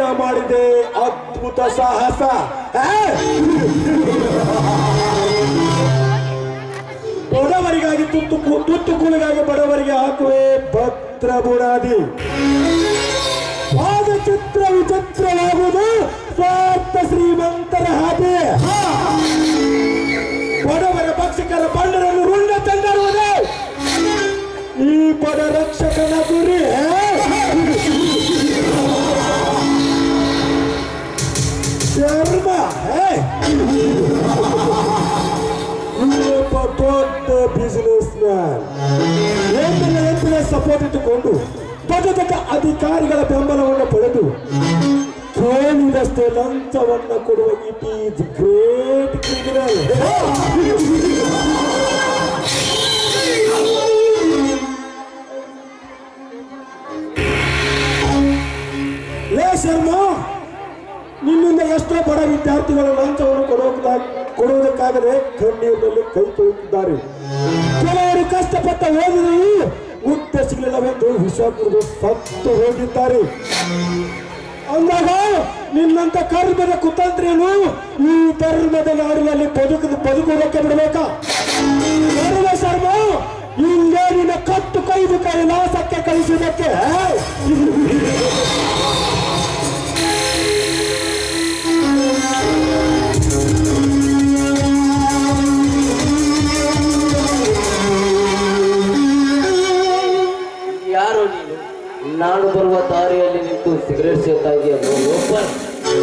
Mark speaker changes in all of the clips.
Speaker 1: ಮಾಡಿದೆ ಅದ್ಭುತ ಸಾಹಸ ಆ? ಬಡವರಿಗಾಗಿ ತುತ್ತು ಕು- ತುತ್ತು ಕೂಲಿಗಾಗಿ ಬಡವರಿಗೆ ಹಾಕುವೆ ಭದ್ರ ಬುನಾದಿ ಆಗ ಚಿತ್ರ ವಿಚಿತ್ರವಾಗುವುದು ಸ್ವಾರ್ಥ ಶ್ರೀಮಂತರ ಹಾಗೆ ಬಡವರ ಭಕ್ಷಕರ ಬಂಡರನ್ನು ರುಂಡ ತಂದಿರುವುದೇ ಈ ಪದ ರಕ್ಷಕನ ಗುರಿ ಶರ್ಮ ಒಬ್ಬ ದೊಡ್ಡ ಬಿಸಿನೆಸ್ ಮ್ಯಾನ್ ಎಂದಿನ ಎಂದಿನ ಸಪೋರ್ಟ್ ಇಟ್ಟುಕೊಂಡು ದೊಡ್ಡ ದೊಡ್ಡ ಅಧಿಕಾರಿಗಳ ಬೆಂಬಲವನ್ನು ಪಡೆದು ಕೇಳಿದಷ್ಟೇ ಲಂಚವನ್ನು ಕೊಡುವ ಇಟ್ ಈಸ್ ಗ್ರೇಟ್ ಕ್ರಿಮಿನಲ್ ಲೇ ಶರ್ಮಾ ನಿನ್ನಿಂದ ಎಷ್ಟೋ ಬಡ ವಿದ್ಯಾರ್ಥಿಗಳು ಲಂಚವನ್ನು ಕೊಡುವುದಾ- ಕೊಡುವುದಕ್ಕಾಗದೆ ಕಣ್ಣೀರಿನಲ್ಲಿ ಕೈ ತೊಳುತ್ತಿದ್ದಾರೆ ಕೆಲವರು ಕಷ್ಟಪಟ್ಟ ಓದಿದರು ಉತ್ತ ಸಿಗಲಿಲ್ಲವೆಂದು ವಿಷ ಕುಡಿದು ಸತ್ತು ಹೋಗಿದ್ದಾರೆ ಅಂದಾಗ ನಿನ್ನಂತ ಕರ್ಮದ ಕುತಂತ್ರಿಯನ್ನು ಈ ಧರ್ಮದ ನಾಡಿನಲ್ಲಿ ಬದುಕು ಬದುಕುವುದಕ್ಕೆ ಬಿಡಬೇಕಾ ಕರ್ಮ ಶರ್ಮ ಇಲ್ಲೇ ನಿನ್ನ ಕತ್ತು ಕೈದು ಕೈಲಾಸಕ್ಕೆ ಕಳಿಸುವುದಕ್ಕೆ
Speaker 2: ಯಾರು ನೀನು ನಾನು ಬರುವ ದಾರಿಯಲ್ಲಿ ನಿಂತು ಸಿಗರೇಟ್ ಸೇರ್ತಾ ಇದೆಯಲ್ಲ ಓಪನ್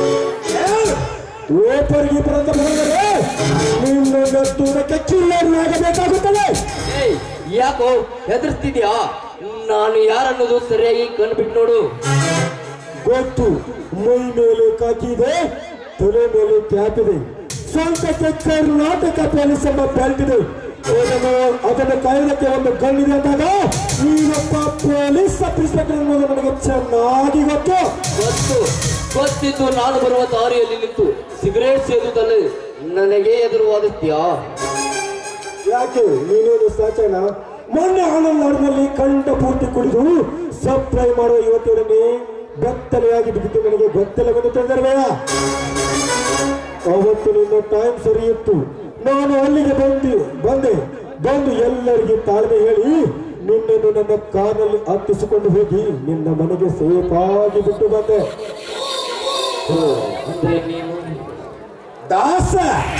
Speaker 1: ಓಪರಿಗೆ ಬರಂತ ಬರೆದರೆ ನಿನ್ನ ಗತ್ತೂರಕ್ಕೆ ಚಿಲ್ಲರನಾಗಬೇಕಾಗುತ್ತದೆ
Speaker 2: ಏಯ್ ಯಾಕೋ ಹೆದರ್ಸ್ತಿದ್ಯಾ ನಾನು ಯಾರನ್ನೋದು ಸರಿಯಾಗಿ ಕಂಡುಬಿಟ್ಟು ನೋಡು
Speaker 1: ಗೊತ್ತು ಮೈ ಮೇಲೆ ಕಾಕಿದೆ ತಲೆ ಮೇಲೆ ಕ್ಯಾಪ್ ಇದೆ ಸ್ವಂತಕ್ಕೆ ಕರ್ನಾಟಕ ಪೊಲೀಸ್ ಎಂಬ ಬೆಲ್ಟ್ ಇದೆ ಅದನ್ನು ಅದನ್ನು ಕಾಯುವುದಕ್ಕೆ ಒಂದು ಗಣ್ಣಿದೆ ಅಂದಾಗ ನೀನೊಬ್ಬ ಪೊಲೀಸ್ ಸಬ್ ಇನ್ಸ್ಪೆಕ್ಟರ್ ಅನ್ನೋದು ನನಗೆ ಚೆನ್ನಾಗಿ ಗೊತ್ತು
Speaker 2: ಗೊತ್ತು ಗೊತ್ತಿದ್ದು ನಾನು ಬರುವ ದಾರಿಯಲ್ಲಿ ನಿಂತು ಸಿಗರೇಟ್ ಸೇದುವುದಲ್ಲೇ ನನಗೆ ಎದುರು ವಾದಿಸ್ತೀಯಾ
Speaker 1: ಯಾಕೆ ನೀನೇನು ಸಾಚನ ಮೊನ್ನೆ ಆನಂದ್ ನಾಡಿನಲ್ಲಿ ಕಂಡ ಪೂರ್ತಿ ಕುಡಿದು ಸಪ್ಲೈ ಮಾಡುವ ಯುವತಿಯರನ್ನೇ ಬೆತ್ತಲೆಯಾಗಿ ಬಿದ್ದಿದ್ದು ನನಗೆ ಗೊತ್ತಿಲ್ಲವೆಂದು ತಿಳಿದಿರಬೇಡ ಅವತ್ತು ನಿನ್ನ ಟೈಮ್ ಸರಿ ಇತ್ತು ನಾನು ಅಲ್ಲಿಗೆ ಬಂದು ಬಂದೆ ಬಂದು ಎಲ್ಲರಿಗೆ ತಾಳ್ಮೆ ಹೇಳಿ ನಿನ್ನನ್ನು ನನ್ನ ಕಾರ್ನಲ್ಲಿ ಹತ್ತಿಸಿಕೊಂಡು ಹೋಗಿ ನಿನ್ನ ಮನೆಗೆ ಸೇಫಾಗಿ ಬಿಟ್ಟು ಬಂದೆ
Speaker 2: ಓ, ಅಂದ್ರೆ ನೀನು
Speaker 1: ದಾಸ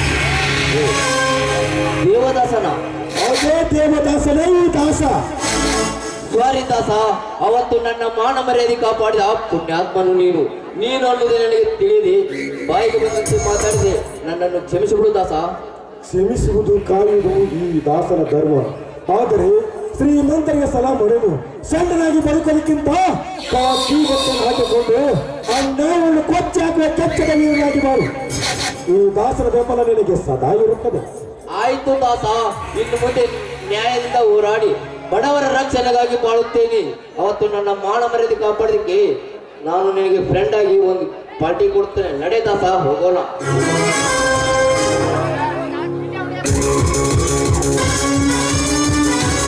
Speaker 2: ದೇವದಾಸನ
Speaker 1: ಅದೇ ದೇವದಾಸನೇ ಈ ದಾಸ
Speaker 2: ಸ್ವಾರಿ ದಾಸ ಅವತ್ತು ನನ್ನ ಮಾನ ಮರ್ಯಾದೆ ಕಾಪಾಡಿದ ಪುಣ್ಯಾತ್ಮನು ನೀನು ನೀನು ಅನ್ನೋದು ನನಗೆ ತಿಳಿದಿ ಬಾಯಿಗೆ ಬಂದಂತೆ ಮಾತಾಡಿದೆ ನನ್ನನ್ನು ಕ್ಷಮಿಸಿಬಿಡು ದಾಸ
Speaker 1: ಕ್ಷಮಿಸುವುದು ಕಾಯುವುದು ಈ ದಾಸನ ಧರ್ಮ ಆದರೆ ಶ್ರೀಮಂತರಿಗೆ ಸಲ ಹೊಡೆದು ಸಣ್ಣನಾಗಿ ಬದುಕೋದಕ್ಕಿಂತ ಕಾಕಿ ಬಟ್ಟನ್ನು ಹಾಕಿಕೊಂಡು ಅನ್ಯಾಯವನ್ನು ಕೊಚ್ಚಿ ಹಾಕುವ ಕೆಚ್ಚದ ವೀರನಾಗಿ ಮಾಡು ಈ ದಾಸನ ಬೆಂಬಲ ನಿನಗೆ ಸದಾ ಇರುತ್ತದೆ
Speaker 2: ಆಯ್ತು ದಾಸ ಇನ್ನು ಮುಂದೆ ನ್ಯಾಯದಿಂದ ಹೋರಾಡಿ ಬಡವರ ರಕ್ಷಣೆಗಾಗಿ ಬಾಳುತ್ತೇನೆ ಅವತ್ತು ನನ್ನ ಮಾನ ಮರ್ಯಾದೆ ಕಾಪಾಡೋದಕ್ಕೆ ನಾನು ನಿನಗೆ ಫ್ರೆಂಡ್ ಆಗಿ ಒಂದು ಪಾರ್ಟಿ ಕೊಡ್ತೇನೆ ನಡೆ ದಾಸ ಹೋಗೋಣ